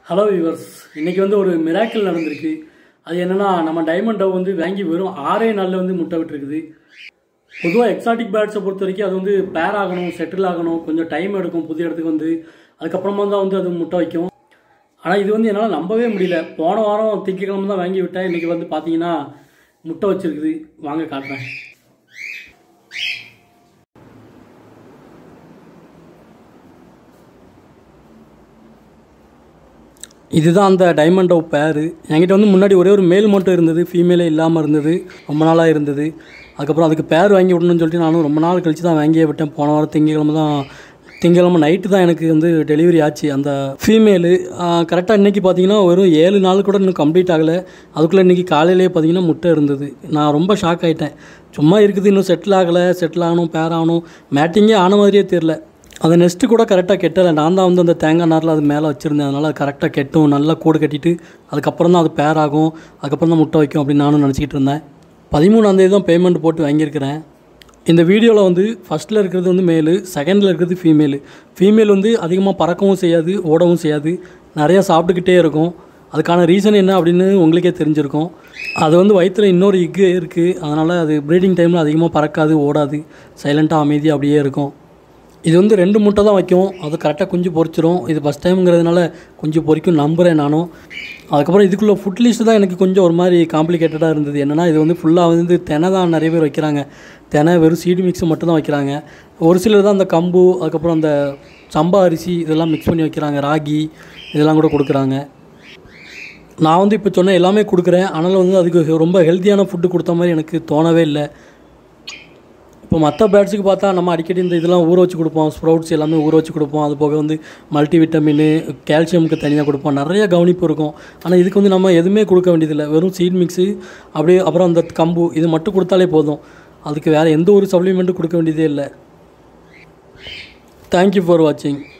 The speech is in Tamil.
ஹலோ வியூவர்ஸ் இன்னைக்கு வந்து ஒரு மிராக்கிள் நடந்திருக்கு அது என்னன்னா நம்ம டைமண்ட் டவ் வந்து வாங்கி வெறும் ஆறே நாளில் வந்து முட்டை விட்டுருக்குது பொதுவாக எக்ஸாட்டிக் பேர்ட்ஸை பொறுத்த வரைக்கும் அது வந்து பேர் ஆகணும் செட்டில் ஆகணும் கொஞ்சம் டைம் எடுக்கும் புது இடத்துக்கு வந்து அதுக்கப்புறமா தான் வந்து அது முட்டை வைக்கும் ஆனால் இது வந்து என்னால் நம்பவே முடியல போன வாரம் திங்கக்கிழமை தான் வாங்கி விட்டேன் இன்றைக்கி வந்து பார்த்தீங்கன்னா முட்டை வச்சிருக்குது வாங்க காட்டுறேன் இதுதான் அந்த டைமண்ட் ஆஃப் பேரு என்கிட்ட வந்து முன்னாடி ஒரே ஒரு மேல் மட்டும் இருந்தது ஃபீமேலே இல்லாமல் இருந்தது ரொம்ப நாளாக இருந்தது அதுக்கப்புறம் அதுக்கு பேர் வாங்கி விடணும்னு சொல்லிட்டு நானும் ரொம்ப நாள் கழிச்சு தான் வாங்கியே விட்டேன் போன வாரம் திங்கக்கிழமை தான் திங்கக்கிழமை நைட்டு தான் எனக்கு வந்து டெலிவரி ஆச்சு அந்த ஃபீமேலு கரெக்டாக இன்றைக்கி பார்த்தீங்கன்னா வெறும் ஏழு நாள் கூட இன்னும் கம்ப்ளீட் ஆகலை அதுக்குள்ளே இன்றைக்கி காலையிலே பார்த்தீங்கன்னா முட்டை இருந்தது நான் ரொம்ப ஷாக் ஆகிட்டேன் சும்மா இருக்குது இன்னும் செட்டில் ஆகலை செட்டில் ஆகணும் பேர் ஆகணும் மேட்டிங்கே ஆன மாதிரியே தெரில அந்த நெஸ்ட்டு கூட கரெக்டாக கெட்டலை நான் தான் வந்து அந்த தேங்காய் நாரில் அது மேலே வச்சுருந்தேன் அதனால் அது கரெக்டாக கெட்டும் நல்லா கூடு கட்டிட்டு அதுக்கப்புறம் தான் அது பேர் ஆகும் அதுக்கப்புறம் தான் முட்டை வைக்கும் அப்படின்னு நானும் நினச்சிக்கிட்டு இருந்தேன் பதிமூணாந்தேதி தான் பேமெண்ட் போட்டு வாங்கியிருக்கிறேன் இந்த வீடியோவில் வந்து ஃபஸ்ட்டில் இருக்கிறது வந்து மேலு செகண்டில் இருக்கிறது ஃபீமேலு ஃபீமேல் வந்து அதிகமாக பறக்கவும் செய்யாது ஓடவும் செய்யாது நிறையா சாப்பிட்டுக்கிட்டே இருக்கும் அதுக்கான ரீசன் என்ன அப்படின்னு உங்களுக்கே தெரிஞ்சிருக்கும் அது வந்து வயிற்றில் இன்னொரு இக்கு இருக்குது அதனால் அது ப்ரீடிங் டைமில் அதிகமாக பறக்காது ஓடாது சைலண்ட்டாக அமைதியாக அப்படியே இருக்கும் இது வந்து ரெண்டு முட்டை தான் வைக்கும் அது கரெக்டாக குஞ்சு பொரிச்சிரும் இது ஃபஸ்ட் டைம்ங்கிறதுனால குஞ்சு பொரிக்கும் நம்புகிறேன் நானும் அதுக்கப்புறம் இதுக்குள்ளே ஃபுட் லிஸ்ட் தான் எனக்கு கொஞ்சம் ஒரு மாதிரி காம்ப்ளிகேட்டடாக இருந்தது என்னென்னா இது வந்து ஃபுல்லாக வந்து தெனை தான் நிறைய பேர் வைக்கிறாங்க தெனை வெறும் சீடு மிக்ஸ் மட்டும் தான் வைக்கிறாங்க ஒரு சிலர் தான் அந்த கம்பு அதுக்கப்புறம் அந்த சம்பா அரிசி இதெல்லாம் மிக்ஸ் பண்ணி வைக்கிறாங்க ராகி இதெல்லாம் கூட கொடுக்குறாங்க நான் வந்து இப்போ சொன்ன எல்லாமே கொடுக்குறேன் ஆனாலும் வந்து அதுக்கு ரொம்ப ஹெல்த்தியான ஃபுட்டு கொடுத்த மாதிரி எனக்கு தோணவே இல்லை இப்போ மற்ற பேர்ட்ஸுக்கு பார்த்தா நம்ம அடிக்கடி இந்த இதெல்லாம் ஊற வச்சு கொடுப்போம் ஸ்ப்ரவுட்ஸ் எல்லாமே ஊற வச்சு கொடுப்போம் அது போக வந்து மல்டி விட்டமின் கால்சியமுக்கு தனியாக கொடுப்போம் நிறைய கவனிப்பு இருக்கும் ஆனால் இதுக்கு வந்து நம்ம எதுவுமே கொடுக்க வேண்டியதில்லை வெறும் சீட் மிக்ஸு அப்படியே அப்புறம் அந்த கம்பு இது மட்டும் கொடுத்தாலே போதும் அதுக்கு வேறு எந்த ஒரு சப்ளிமெண்ட்டும் கொடுக்க வேண்டியதே இல்லை தேங்க்யூ ஃபார் வாட்சிங்